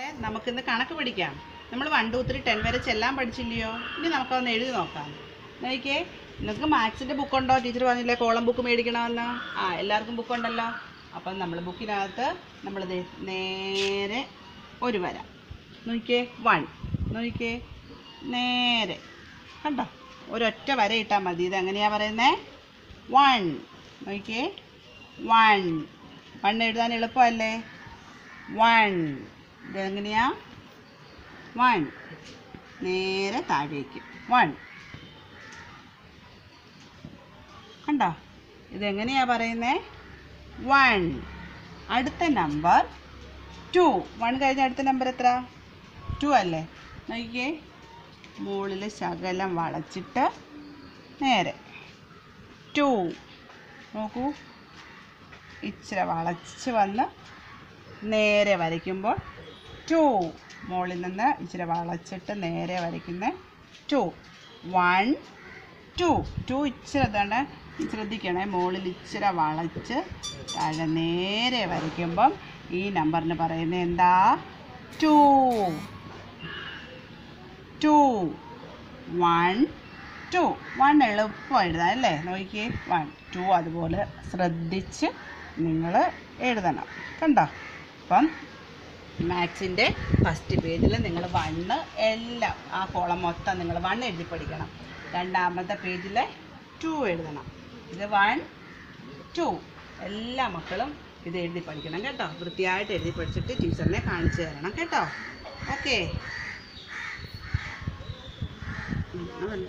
നമുക്കിന്ന് കണക്ക് പഠിക്കാം നമ്മൾ വൺ ടു ത്രീ ടെൻ വരെ ചെല്ലാൻ പഠിച്ചില്ലയോ ഇനി നമുക്കൊന്ന് എഴുതി നോക്കാം നോക്കിയേ നിങ്ങൾക്ക് മാത്സിൻ്റെ ബുക്കുണ്ടോ ടീച്ചർ പറഞ്ഞില്ലേ കോളം ബുക്ക് മേടിക്കണമെന്ന് ആ എല്ലാവർക്കും ബുക്കുണ്ടല്ലോ അപ്പം നമ്മൾ ബുക്കിനകത്ത് നമ്മൾ നേരെ ഒരു വര നോക്കിയേ വൺ നോക്കിയേ നേരെ കണ്ടോ ഒരൊറ്റ വര ഇട്ടാൽ മതി ഇത് എങ്ങനെയാണ് പറയുന്നത് വൺ നോക്കിയേ വൺ വൺ എഴുതാൻ എളുപ്പമല്ലേ വൺ ഇതെങ്ങനെയാ വൺ നേരെ താഴേക്ക് വൺ കണ്ടോ ഇതെങ്ങനെയാ പറയുന്നേ വൺ അടുത്ത നമ്പർ ടു വൺ കഴിഞ്ഞ അടുത്ത നമ്പർ എത്ര ടു അല്ലേ നോക്കിയേ മുകളിൽ ശകലം വളച്ചിട്ട് നേരെ ടു നോക്കൂ ഇച്ചിരി വളച്ച് വന്ന് നേരെ വരയ്ക്കുമ്പോൾ ടു മുകളിൽ നിന്ന് ഇച്ചിരി വളച്ചിട്ട് നേരെ വരയ്ക്കുന്ന ടു വൺ ടു ടു ഇച്ചിരി ഇതാണ് ശ്രദ്ധിക്കണേ മുകളിൽ ഇച്ചിരി വളച്ച് താഴെ നേരെ വരയ്ക്കുമ്പം ഈ നമ്പറിന് പറയുന്നത് എന്താ two two one two one എളുപ്പം എഴുതാം അല്ലേ നോക്കിയേ വൺ ടു അതുപോലെ ശ്രദ്ധിച്ച് നിങ്ങൾ എഴുതണം കണ്ടോ അപ്പം മാത്സിൻ്റെ ഫസ്റ്റ് പേജിൽ നിങ്ങൾ വണ്ണ് എല്ലാം ആ കോളം മൊത്തം നിങ്ങൾ വൺ എഴുതി പഠിക്കണം രണ്ടാമത്തെ പേജിൽ ടു എഴുതണം ഇത് വൺ ടു എല്ലാ മക്കളും ഇത് എഴുതി പഠിക്കണം കേട്ടോ വൃത്തിയായിട്ട് എഴുതി പഠിച്ചിട്ട് ടീച്ചറിനെ കാണിച്ചു തരണം കേട്ടോ ഓക്കേ